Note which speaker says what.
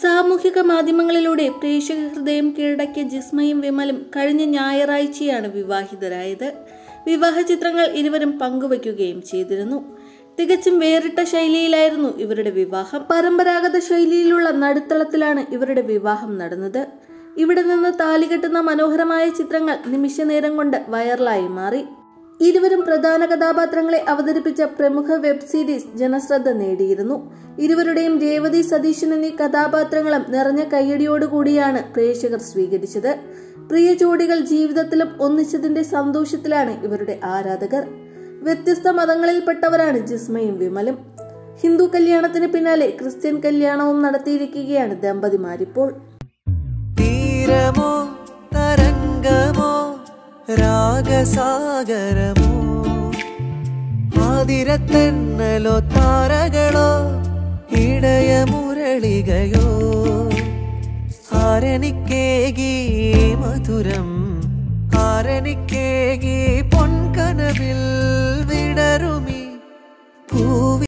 Speaker 1: സാമൂഹിക മാധ്യമങ്ങളിലൂടെ പ്രേക്ഷക ഹൃദയം കീഴടക്കിയ ജിസ്മയും വിമലും കഴിഞ്ഞ ഞായറാഴ്ചയാണ് വിവാഹിതരായത് വിവാഹ ചിത്രങ്ങൾ ഇരുവരും പങ്കുവയ്ക്കുകയും ചെയ്തിരുന്നു തികച്ചും വേറിട്ട ശൈലിയിലായിരുന്നു ഇവരുടെ വിവാഹം പരമ്പരാഗത ശൈലിയിലുള്ള നടുത്തളത്തിലാണ് ഇവരുടെ വിവാഹം നടന്നത് ഇവിടെ നിന്ന് താലി കെട്ടുന്ന മനോഹരമായ ചിത്രങ്ങൾ നിമിഷ നേരം കൊണ്ട് വൈറലായി മാറി ഇരുവരും പ്രധാന കഥാപാത്രങ്ങളെ അവതരിപ്പിച്ച പ്രമുഖ വെബ് സീരീസ് ജനശ്രദ്ധ നേടിയിരുന്നു ഇരുവരുടെയും രേവതി സതീശൻ എന്നീ കഥാപാത്രങ്ങളും നിറഞ്ഞ കയ്യടിയോടുകൂടിയാണ് പ്രേക്ഷകർ സ്വീകരിച്ചത് പ്രിയ ജോഡികൾ ജീവിതത്തിലും ഒന്നിച്ചതിന്റെ സന്തോഷത്തിലാണ് ഇവരുടെ ആരാധകർ വ്യത്യസ്ത മതങ്ങളിൽപ്പെട്ടവരാണ് ജിസ്മയും വിമലും ഹിന്ദു കല്യാണത്തിന് പിന്നാലെ ക്രിസ്ത്യൻ കല്യാണവും നടത്തിയിരിക്കുകയാണ് ദമ്പതിമാരിപ്പോൾ
Speaker 2: തീരമോ തരംഗമോ രാഗസാഗരമോ ആതിരത്തെന്നലോ താരകളോ ഇടയമുരളികയോ ആരനിക്കേകി മധുരം ആരനിക്കേകി പൊൻകനവിൽ വിടരുമി